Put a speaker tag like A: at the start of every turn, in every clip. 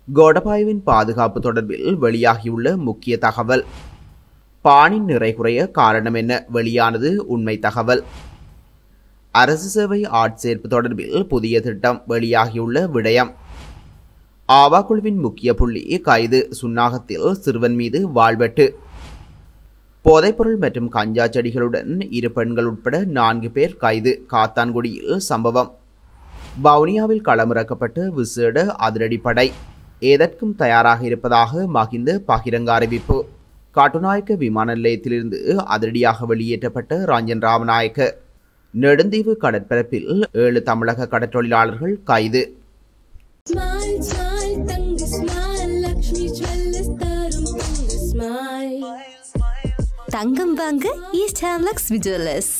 A: கோடபாயுவின் பாதுகாப்பு தொடர்பில் வெளியாகியுள்ள முக்கிய தகவல் பாணின் நிறைகுறைய காரணம் என்ன வெளியானது உண்மை தகவல் அரசு சேவை ஆட்சேர்ப்பு தொடர்பில் புதிய திட்டம் வெளியாகியுள்ள விடயம் ஆவா குழுவின் முக்கிய புள்ளி கைது சுன்னாகத்தில் சிறுவன் மீது வாழ்வெட்டு போதைப்பொருள் மற்றும் கஞ்சா செடிகளுடன் இரு பெண்கள் உட்பட நான்கு பேர் கைது காத்தான்குடியில் சம்பவம் வவுனியாவில் களமிறக்கப்பட்ட விசேட அதிரடிப்படை ஏதற்கும் தயாராக இருப்பதாக மகிந்த பகிரங்க அறிவிப்பு காட்டுநாயக்க விமான நிலையத்திலிருந்து அதிரடியாக வெளியேற்றப்பட்ட ரஞ்சன் ராமநாயக்க நெடுந்தீவு கடற்பரப்பில் ஏழு தமிழக கடற்றொழிலாளர்கள் கைது
B: Smile, smile, தங்க smile, லக்ஷ்மி ஜுவல்லர்ஸ் தரும் தங்க smile.
C: தங்கம் வாங்க ஈஸ்ட் ஹேம்லக்ஸ் விஜுவலர்ஸ்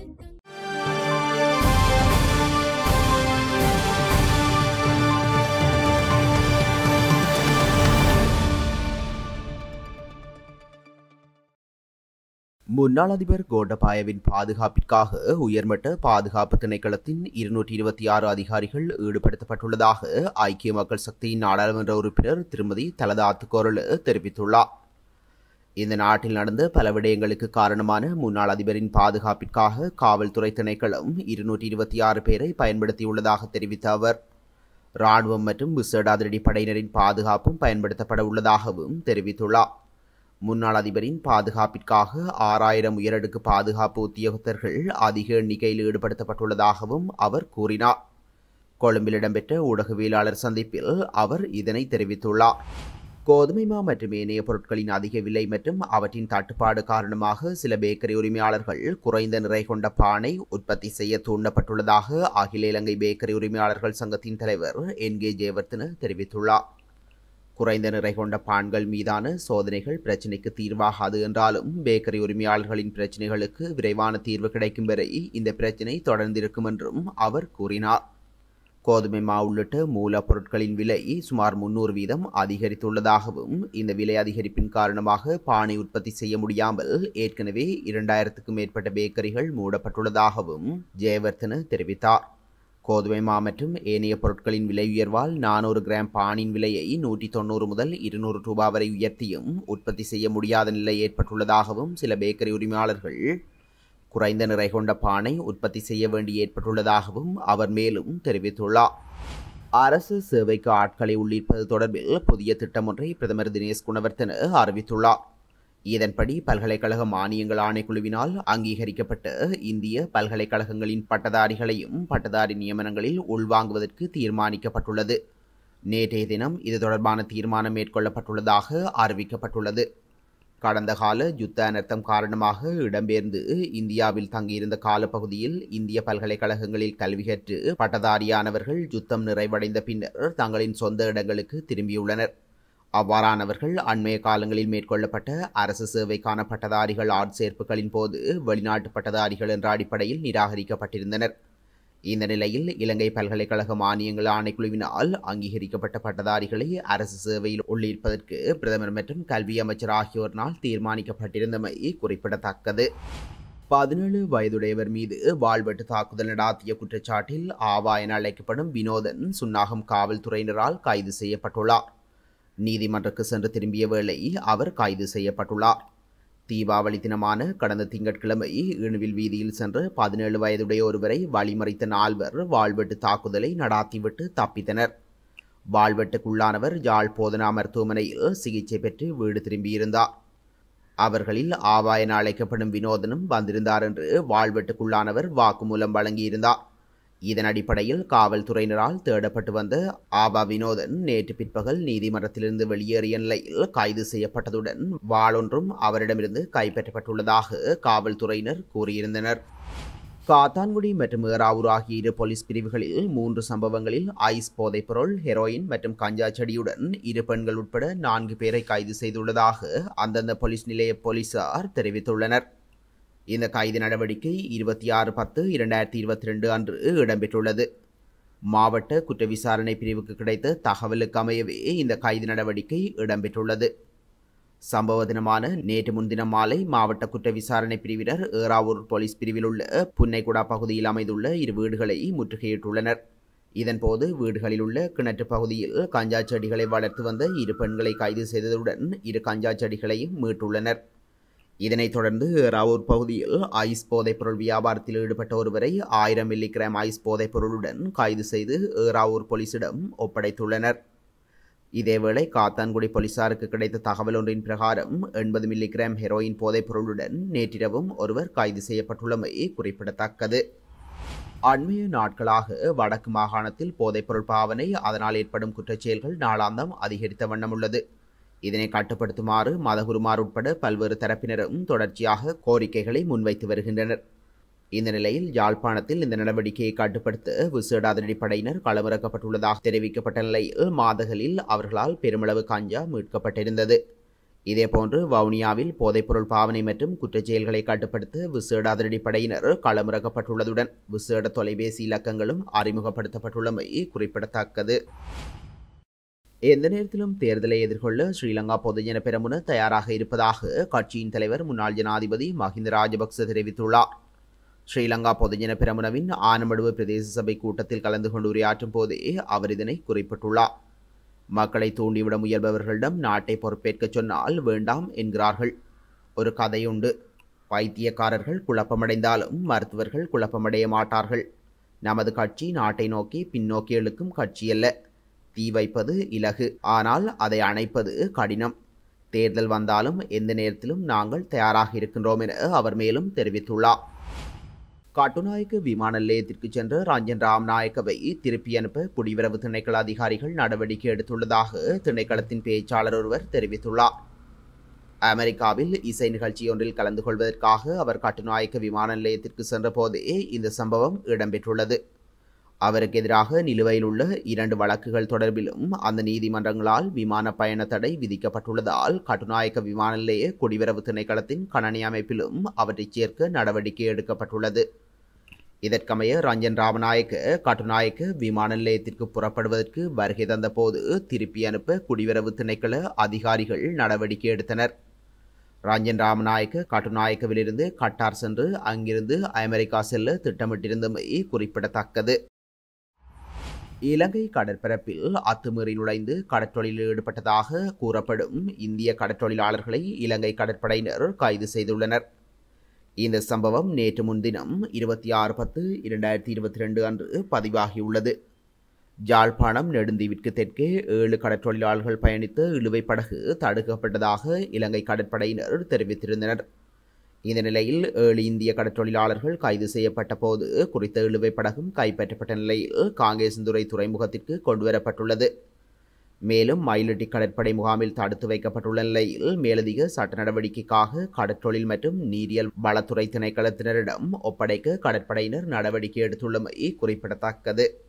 A: முன்னாள் அதிபர் கோட்டபாயவின் பாதுகாப்பிற்காக உயர்மட்ட பாதுகாப்பு திணைக்களத்தின் இருநூற்றி இருபத்தி ஆறு அதிகாரிகள் ஈடுபடுத்தப்பட்டுள்ளதாக ஐக்கிய மக்கள் சக்தியின் நாடாளுமன்ற உறுப்பினர் திருமதி தலதா அத்துக்கோரல் தெரிவித்துள்ளார் இந்த நாட்டில் நடந்த பல விடயங்களுக்கு காரணமான முன்னாள் அதிபரின் பாதுகாப்பிற்காக காவல்துறை திணைக்களம் இருநூற்றி இருபத்தி ஆறு பேரை பயன்படுத்தியுள்ளதாக தெரிவித்த அவர் ராணுவம் மற்றும் விசேட அதிரடி படையினரின் பாதுகாப்பும் பயன்படுத்தப்பட உள்ளதாகவும் தெரிவித்துள்ளார் முன்னாள் அதிபரின் பாதுகாப்பிற்காக ஆறாயிரம் உயரடுக்கு பாதுகாப்பு உத்தியோகத்தர்கள் அதிக எண்ணிக்கையில் ஈடுபடுத்தப்பட்டுள்ளதாகவும் அவர் கூறினார் கொழும்பில் இடம்பெற்ற ஊடகவியலாளர் சந்திப்பில் அவர் இதனை தெரிவித்துள்ளார் கோதுமை மா மற்றும் ஏனைய பொருட்களின் அதிக விலை மற்றும் அவற்றின் தட்டுப்பாடு காரணமாக சில பேக்கரி உரிமையாளர்கள் குறைந்த நிறை கொண்ட பானை உற்பத்தி செய்ய தூண்டப்பட்டுள்ளதாக அகில இலங்கை பேக்கரி உரிமையாளர்கள் சங்கத்தின் தலைவர் என் கே ஜெயவர்தன தெரிவித்துள்ளார் குறைந்த நிறை கொண்ட பான்கள் மீதான சோதனைகள் பிரச்சினைக்கு தீர்வாகாது என்றாலும் பேக்கரி உரிமையாளர்களின் பிரச்சினைகளுக்கு விரைவான தீர்வு கிடைக்கும் வரை இந்த பிரச்சினை தொடர்ந்திருக்கும் என்றும் அவர் கூறினார் கோதுமை மா உள்ளிட்ட மூலப்பொருட்களின் விலை சுமார் முன்னூறு வீதம் அதிகரித்துள்ளதாகவும் இந்த விலை அதிகரிப்பின் காரணமாக பானை உற்பத்தி செய்ய முடியாமல் ஏற்கனவே இரண்டாயிரத்துக்கும் மேற்பட்ட பேக்கரிகள் மூடப்பட்டுள்ளதாகவும் ஜெயவர்தன தெரிவித்தார் கோதுமை மா மற்றும் ஏனைய பொருட்களின் விலை உயர்வால் நானூறு கிராம் பானின் விலையை நூற்றி தொண்ணூறு முதல் இருநூறு ரூபாய் வரை உயர்த்தியும் உற்பத்தி செய்ய முடியாத நிலை ஏற்பட்டுள்ளதாகவும் சில பேக்கரி உரிமையாளர்கள் குறைந்த நிறை கொண்ட பானை உற்பத்தி செய்ய வேண்டி ஏற்பட்டுள்ளதாகவும் அவர் மேலும் தெரிவித்துள்ளார் அரசு சேவைக்கு ஆட்களை உள்ளிருப்பது தொடர்பில் புதிய திட்டம் ஒன்றை பிரதமர் தினேஷ் குணவர்த்தன அறிவித்துள்ளார் இதன்படி பல்கலைக்கழக மானியங்கள் ஆணைக்குழுவினால் அங்கீகரிக்கப்பட்ட இந்திய பல்கலைக்கழகங்களின் பட்டதாரிகளையும் பட்டதாரி நியமனங்களில் உள்வாங்குவதற்கு தீர்மானிக்கப்பட்டுள்ளது நேற்றைய தினம் இது தொடர்பான தீர்மானம் மேற்கொள்ளப்பட்டுள்ளதாக அறிவிக்கப்பட்டுள்ளது கடந்த கால யுத்த அனர்த்தம் காரணமாக இடம்பெயர்ந்து இந்தியாவில் தங்கியிருந்த காலப்பகுதியில் இந்திய பல்கலைக்கழகங்களில் கல்வி கற்று பட்டதாரியானவர்கள் யுத்தம் நிறைவடைந்த பின்னர் தங்களின் சொந்த இடங்களுக்கு திரும்பியுள்ளனர் அவ்வாறானவர்கள் அண்மைய காலங்களில் மேற்கொள்ளப்பட்ட அரசு சேவைக்கான பட்டதாரிகள் ஆட்சேர்ப்புகளின் போது வெளிநாட்டு பட்டதாரிகள் என்ற அடிப்படையில் நிராகரிக்கப்பட்டிருந்தனர் இந்த நிலையில் இலங்கை பல்கலைக்கழக மானியங்கள் ஆணைக்குழுவினால் அங்கீகரிக்கப்பட்ட பட்டதாரிகளை அரசு சேவையில் உள்ளிருப்பதற்கு பிரதமர் மற்றும் கல்வி அமைச்சர் ஆகியோரினால் தீர்மானிக்கப்பட்டிருந்தமை குறிப்பிடத்தக்கது பதினேழு வயதுடையவர் மீது வாழ்வெட்டு தாக்குதல் நடாத்திய குற்றச்சாட்டில் ஆவா என அழைக்கப்படும் வினோதன் சுன்னாகம் காவல்துறையினரால் கைது செய்யப்பட்டுள்ளார் நீதிமன்றக்கு சென்று திரும்பிய வேளை அவர் கைது செய்யப்பட்டுள்ளார் தீபாவளி தினமான கடந்த திங்கட்கிழமை இணுவில் வீதியில் சென்று பதினேழு வயதுடைய ஒருவரை வழிமறித்த நால்வர் வாழ்வெட்டு தாக்குதலை நடாத்திவிட்டு தப்பித்தனர் வாழ்வெட்டுக்குள்ளானவர் யாழ் போதனா மருத்துவமனையில் சிகிச்சை பெற்று வீடு திரும்பியிருந்தார் அவர்களில் ஆவா என அழைக்கப்படும் வினோதனும் வந்திருந்தார் என்று வாழ்வெட்டுக்குள்ளானவர் வாக்குமூலம் வழங்கியிருந்தார் இதன் அடிப்படையில் காவல்துறையினரால் தேடப்பட்டு வந்த ஆபா வினோதன் நேற்று பிற்பகல் நீதிமன்றத்திலிருந்து வெளியேறிய நிலையில் கைது செய்யப்பட்டதுடன் வாளொன்றும் அவரிடமிருந்து கைப்பற்றப்பட்டுள்ளதாக காவல்துறையினர் கூறியிருந்தனர் காத்தான்குடி மற்றும் ஏறாவூர் ஆகிய இரு போலீஸ் பிரிவுகளில் மூன்று சம்பவங்களில் ஐஸ் போதைப்பொருள் ஹெரோயின் மற்றும் கஞ்சா செடியுடன் இரு பெண்கள் உட்பட நான்கு பேரை கைது செய்துள்ளதாக அந்தந்த போலீஸ் நிலைய போலீசார் தெரிவித்துள்ளனர் இந்த கைது நடவடிக்கை இருபத்தி ஆறு பத்து இரண்டாயிரத்தி இருபத்தி ரெண்டு அன்று இடம்பெற்றுள்ளது மாவட்ட குற்ற விசாரணை பிரிவுக்கு கிடைத்த தகவலுக்கு அமையவே இந்த கைது நடவடிக்கை இடம்பெற்றுள்ளது சம்பவ தினமான நேற்று முன்தினம் மாலை மாவட்ட குற்ற விசாரணை பிரிவினர் ஏறாவூர் போலீஸ் பிரிவில் உள்ள புன்னைக்குடா பகுதியில் அமைந்துள்ள இரு வீடுகளை முற்றுகையிட்டுள்ளனர் இதன்போது வீடுகளில் உள்ள கிணற்று பகுதியில் கஞ்சா செடிகளை வளர்த்து வந்த இரு பெண்களை கைது செய்ததுடன் இரு கஞ்சா செடிகளையும் மீட்டுள்ளனர் இதனைத் தொடர்ந்து ராவூர் பகுதியில் ஐஸ் போதைப்பொருள் வியாபாரத்தில் ஈடுபட்ட ஒருவரை ஆயிரம் மில்லிகிராம் ஐஸ் போதைப்பொருளுடன் கைது செய்து ஏறாவூர் போலீசிடம் ஒப்படைத்துள்ளனர் இதேவேளை காத்தான்குடி போலீசாருக்கு கிடைத்த தகவல் ஒன்றின் பிரகாரம் எண்பது மில்லிகிராம் ஹெரோயின் போதைப்பொருளுடன் நேற்றிரவும் ஒருவர் கைது செய்யப்பட்டுள்ளமை குறிப்பிடத்தக்கது அண்மைய நாட்களாக வடக்கு மாகாணத்தில் போதைப்பொருள் பாவனை அதனால் ஏற்படும் குற்றச்செயல்கள் நாளாந்தம் அதிகரித்த வண்ணம் உள்ளது இதனை கட்டுப்படுத்துமாறு மதகுருமார் உட்பட பல்வேறு தரப்பினரும் தொடர்ச்சியாக கோரிக்கைகளை முன்வைத்து வருகின்றனர் இந்த நிலையில் யாழ்ப்பாணத்தில் இந்த நடவடிக்கையை கட்டுப்படுத்த விசேட அதிரடிப்படையினர் களமிறக்கப்பட்டுள்ளதாக தெரிவிக்கப்பட்ட நிலையில் மாதகளில் அவர்களால் பெருமளவு கஞ்சா மீட்கப்பட்டிருந்தது இதேபோன்று வவுனியாவில் போதைப்பொருள் பாவனை மற்றும் குற்றச்செயல்களை கட்டுப்படுத்த விசேட அதிரடிப்படையினர் களமிறக்கப்பட்டுள்ளதுடன் விசேட தொலைபேசி இலக்கங்களும் அறிமுகப்படுத்தப்பட்டுள்ளமை குறிப்பிடத்தக்கது எந்த நேரத்திலும் தேர்தலை எதிர்கொள்ள ஸ்ரீலங்கா பொதுஜன பெரமுன தயாராக இருப்பதாக கட்சியின் தலைவர் முன்னாள் ஜனாதிபதி மஹிந்த ராஜபக்ச தெரிவித்துள்ளார் ஸ்ரீலங்கா பொதுஜன பெரமுனவின் ஆனமடுவு பிரதேச சபை கூட்டத்தில் கலந்து கொண்டு உரையாற்றும் போதே அவர் இதனை குறிப்பிட்டுள்ளார் மக்களை தூண்டிவிட முயல்பவர்களிடம் நாட்டை பொறுப்பேற்கச் சொன்னால் வேண்டாம் என்கிறார்கள் ஒரு கதையுண்டு பைத்தியக்காரர்கள் குழப்பமடைந்தாலும் மருத்துவர்கள் குழப்பமடைய மாட்டார்கள் நமது கட்சி நாட்டை நோக்கி பின்னோக்கி இழுக்கும் கட்சியல்ல தீ வைப்பது இலகு ஆனால் அதை அணைப்பது கடினம் தேர்தல் வந்தாலும் எந்த நேரத்திலும் நாங்கள் தயாராக இருக்கின்றோம் என அவர் மேலும் தெரிவித்துள்ளார் கட்டுநாயக்க விமான நிலையத்திற்கு சென்ற ரஞ்சன் ராம்நாயக்கவை திருப்பி அனுப்ப குடிவரவு திணைக்கள அதிகாரிகள் நடவடிக்கை எடுத்துள்ளதாக திணைக்களத்தின் பேச்சாளர் ஒருவர் தெரிவித்துள்ளார் அமெரிக்காவில் இசை நிகழ்ச்சியொன்றில் கலந்து கொள்வதற்காக அவர் கட்டுநாயக்க விமான நிலையத்திற்கு சென்றபோதே இந்த சம்பவம் இடம்பெற்றுள்ளது அவருக்கு எதிராக நிலுவையில் உள்ள இரண்டு வழக்குகள் தொடர்பிலும் அந்த நீதிமன்றங்களால் விமான பயண தடை விதிக்கப்பட்டுள்ளதால் கட்டுநாயக்க விமான நிலைய குடிவரவு திணைக்களத்தின் கணனி அமைப்பிலும் அவற்றை சேர்க்க நடவடிக்கை எடுக்கப்பட்டுள்ளது இதற்கமைய ரஞ்சன் ராமநாயக்க கட்டுநாயக்க விமான நிலையத்திற்கு புறப்படுவதற்கு வருகை தந்தபோது திருப்பி அனுப்ப குடிவரவு திணைக்கள அதிகாரிகள் நடவடிக்கை எடுத்தனர் ரஞ்சன் ராமநாயக்க கட்டுநாயக்கவிலிருந்து கட்டார் சென்று அங்கிருந்து அமெரிக்கா செல்ல திட்டமிட்டிருந்தமை குறிப்பிடத்தக்கது இலங்கை கடற்பரப்பில் அத்துமீறி நுழைந்து கடற்றொழிலில் ஈடுபட்டதாக கூறப்படும் இந்திய கடற்றொழிலாளர்களை இலங்கை கடற்படையினர் கைது செய்துள்ளனர் இந்த சம்பவம் நேற்று முன்தினம் இருபத்தி ஆறு பத்து இரண்டாயிரத்தி இருபத்தி ரெண்டு அன்று பதிவாகியுள்ளது ஜாழ்ப்பாணம் நெடுந்தீவிற்கு தெற்கே ஏழு கடற்றொழிலாளர்கள் பயணித்த இழுவை படகு தடுக்கப்பட்டதாக இலங்கை கடற்படையினர் தெரிவித்திருந்தனர் இந்த நிலையில் ஏழு இந்திய கடற்றொழிலாளர்கள் கைது செய்யப்பட்ட போது குறித்த இழுவை படகும் கைப்பற்றப்பட்ட நிலையில் காங்கேசந்துறை துறைமுகத்திற்கு கொண்டுவரப்பட்டுள்ளது மேலும் மயிலட்டி கடற்படை முகாமில் தடுத்து வைக்கப்பட்டுள்ள நிலையில் மேலதிக சட்ட நடவடிக்கைக்காக கடற்றொழில் மற்றும் நீரியல் வளத்துறை திணைக்களத்தினரிடம் ஒப்படைக்க கடற்படையினர் நடவடிக்கை எடுத்துள்ளமை குறிப்பிடத்தக்கது